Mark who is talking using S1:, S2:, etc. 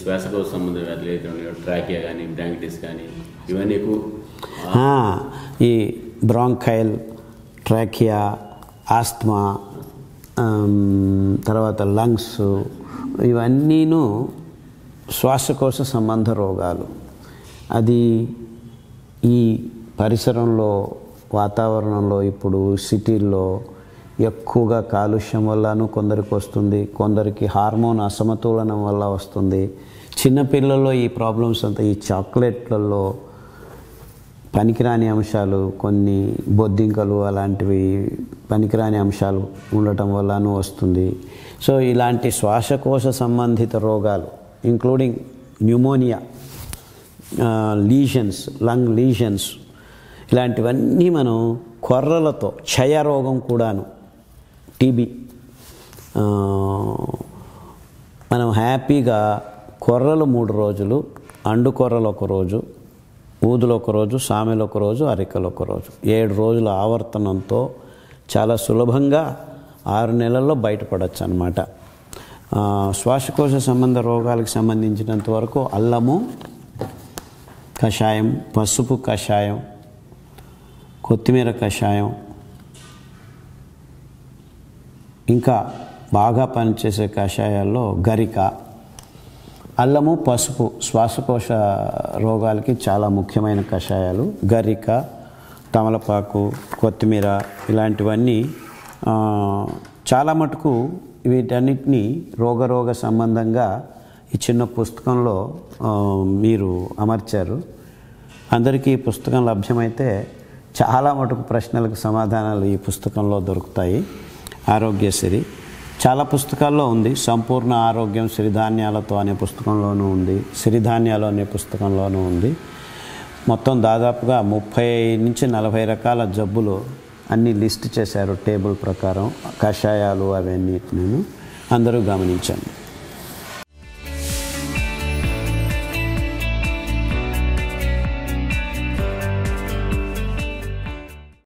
S1: శ్వాసకోశ సంబంధ వ్యాధులు ఏదైతే ఉన్నాయో ట్రాకియా కానీ బ్రాంకిటిస్ కానీ ఇవన్నీ ఎక్కువ
S2: ఆ, ఈ బ్రాంకైల్ ట్రాకియా ఆస్త్మా ఆమ్, తర్వాత లంగ్స్ ఇవన్నీను శ్వాసకోశ సంబంధ రోగాలు అది ఈ పరిసరంలో వాతావరణంలో ఇప్పుడు సిటీల్లో ఎక్కువగా కాలుష్యం వల్లను కొందరికి వస్తుంది కొందరికి హార్మోన్ అసమతులనం వల్ల వస్తుంది చిన్నపిల్లల్లో ఈ ప్రాబ్లమ్స్ అంతా ఈ చాక్లెట్లలో పనికిరాని అంశాలు కొన్ని బొద్దింకలు అలాంటివి పనికిరాని అంశాలు ఉండటం వల్లనూ వస్తుంది సో ఇలాంటి శ్వాసకోశ సంబంధిత రోగాలు including pneumonia lesions lung lesions ఇలాంటివన్నీ మనం కొర్రలతో క్షయరోగం కూడాను టీబీ మనం హ్యాపీగా కొర్రలు మూడు రోజులు అండు కొర్రలు ఒక రోజు ఊదులు ఒక రోజు సామెలు ఒక రోజు అరికలు ఒక రోజు ఏడు రోజుల ఆవర్తనంతో చాలా సులభంగా ఆరు నెలల్లో బయటపడవచ్చు అనమాట శ్వాసకోశ సంబంధ రోగాలకు సంబంధించినంత వరకు అల్లము కషాయం పసుపు కషాయం కొత్తిమీర కషాయం ఇంకా బాగా పనిచేసే కషాయాల్లో గరిక అల్లము పసుపు శ్వాసకోశ రోగాలకి చాలా ముఖ్యమైన కషాయాలు గరిక తమలపాకు కొత్తిమీర ఇలాంటివన్నీ ఆ, చాలా మటుకు వీటన్నిటిని రోగరోగ సంబంధంగా ఈ చిన్న పుస్తకంలో ఆ, మీరు అమర్చారు అందరికీ ఈ పుస్తకం లభ్యమైతే చాలా మటుకు ప్రశ్నలకు సమాధానాలు ఈ పుస్తకంలో దొరుకుతాయి ఆరోగ్యశ్రీ చాలా పుస్తకాల్లో ఉంది సంపూర్ణ ఆరోగ్యం సిరిధాన్యాలతో అనే పుస్తకంలోనూ ఉంది సిరిధాన్యాలు అనే పుస్తకంలోనూ ఉంది మొత్తం దాదాపుగా ముప్పై నుంచి నలభై రకాల జబ్బులు అన్నీ లిస్ట్ చేశారు టేబుల్ ప్రకారం కషాయాలు అవన్నీ నేను అందరూ గమనించాను